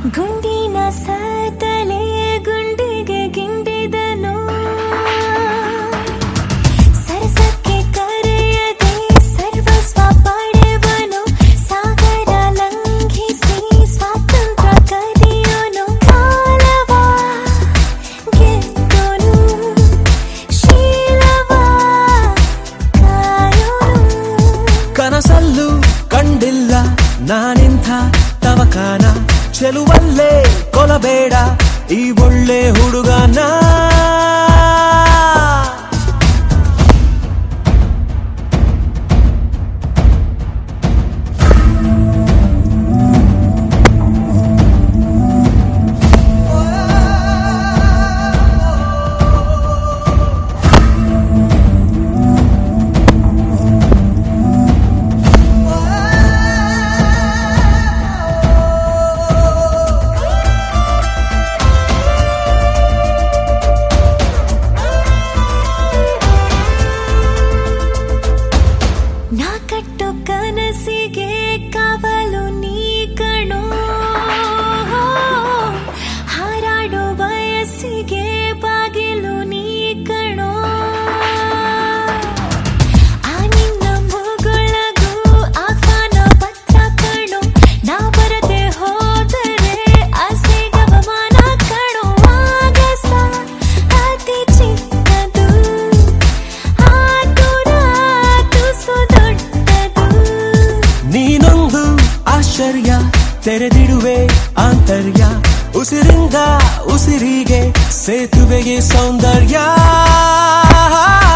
ಗುಂಡಿನ ಸತಲೆ ಗುಂಡಿಗೆ ಗಿಂಡಿದನು ಸರಸಕ್ಕೆ ಕರೆಯದೆ ಸರ್ವಸ್ವ ಪಡೆವನು ಸಾಗರ ಲಂಘಿಸಿ ಸ್ವಾತಂತ್ರ್ಯ ಕದಿಯೋನು ಕಾಲವ ಗೆದ್ದೋನು ಶೀಲವ ಕಾಯೋನು ಕನಸಲ್ಲೂ ಕಂಡಿಲ್ಲ ನಾನಿಂಥ ತವಕಾನ ಚೆಲುವಲ್ಲೇ ಕೊಲಬೇಡ ಈ ಒಳ್ಳೆ ಹುಡುಗನ ನಾ ಕಟ್ಟು ಕನಸಿಗೆ ಕಾವಲು ನೀ ಕಣೋ ಹಾರಾಡೋ ಬಯಸಿಗೆ ಬಾಗಿಲು ನೀ ಕಣೋ ಆ ನಿನ್ನ ಮುಗುಳಗೂ ಆಹ್ವಾನ ಪತ್ರ ಕಣೋ ನಾ ಬರದೆ ಹೋದರೆ ಅಸೆಗವಮಾನ ಕಣೋ ಆಗಸ ಅತಿ ಚಿಕ್ಕದು ಆತುರ ತುಸು ದೊಡ್ಡದು ನೀನೊಂದು ಆಶ್ಚರ್ಯ ತೆರೆದಿಡುವೆ ಆಂತರ್ಯ ಉಸಿರಿಂದ ಉಸಿರಿಗೆ ಸೇತುವೆಗೆ ಸೌಂದರ್ಯ